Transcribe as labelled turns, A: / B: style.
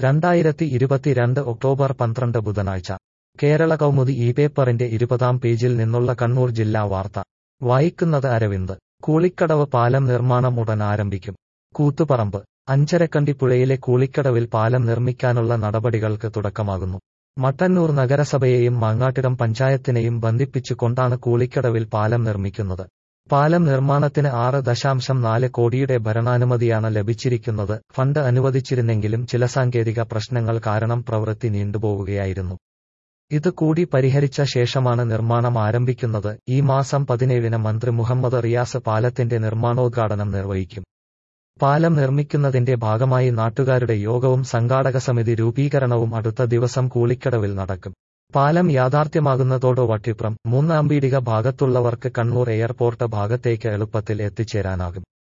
A: രണ്ടായിരത്തി ഇരുപത്തിരണ്ട് ഒക്ടോബർ പന്ത്രണ്ട് ബുധനാഴ്ച കേരള കൗമുദി ഈ പേപ്പറിന്റെ ഇരുപതാം പേജിൽ നിന്നുള്ള കണ്ണൂർ ജില്ലാ വാർത്ത വായിക്കുന്നത് അരവിന്ദ് കൂളിക്കടവ് പാലം നിർമ്മാണം ഉടൻ ആരംഭിക്കും കൂത്തുപറമ്പ് അഞ്ചരക്കണ്ടി പുഴയിലെ കൂളിക്കടവിൽ പാലം നിർമ്മിക്കാനുള്ള നടപടികൾക്ക് തുടക്കമാകുന്നു മട്ടന്നൂർ നഗരസഭയെയും മാങ്ങാട്ടിടം പഞ്ചായത്തിനെയും ബന്ധിപ്പിച്ചു കൊണ്ടാണ് കൂളിക്കടവിൽ പാലം നിർമ്മിക്കുന്നത് പാലം നിർമ്മാണത്തിന് ആറ് ദശാംശം നാല് കോടിയുടെ ഭരണാനുമതിയാണ് ലഭിച്ചിരിക്കുന്നത് ഫണ്ട് അനുവദിച്ചിരുന്നെങ്കിലും ചില സാങ്കേതിക പ്രശ്നങ്ങൾ കാരണം പ്രവൃത്തി നീണ്ടുപോവുകയായിരുന്നു ഇത് കൂടി പരിഹരിച്ച ശേഷമാണ് നിർമ്മാണം ആരംഭിക്കുന്നത് ഈ മാസം പതിനേഴിന് മന്ത്രി മുഹമ്മദ് റിയാസ് പാലത്തിന്റെ നിർമ്മാണോദ്ഘാടനം നിർവഹിക്കും പാലം നിർമ്മിക്കുന്നതിന്റെ ഭാഗമായി നാട്ടുകാരുടെ യോഗവും സംഘാടക സമിതി രൂപീകരണവും അടുത്ത ദിവസം കൂളിക്കടവിൽ നടക്കും പാലം യാഥാർത്ഥ്യമാകുന്നതോടെ വട്ടിപ്രം മൂന്നാംപീടിക ഭാഗത്തുള്ളവർക്ക് കണ്ണൂർ എയർപോർട്ട് ഭാഗത്തേക്ക് എളുപ്പത്തിൽ എത്തിച്ചേരാനാകും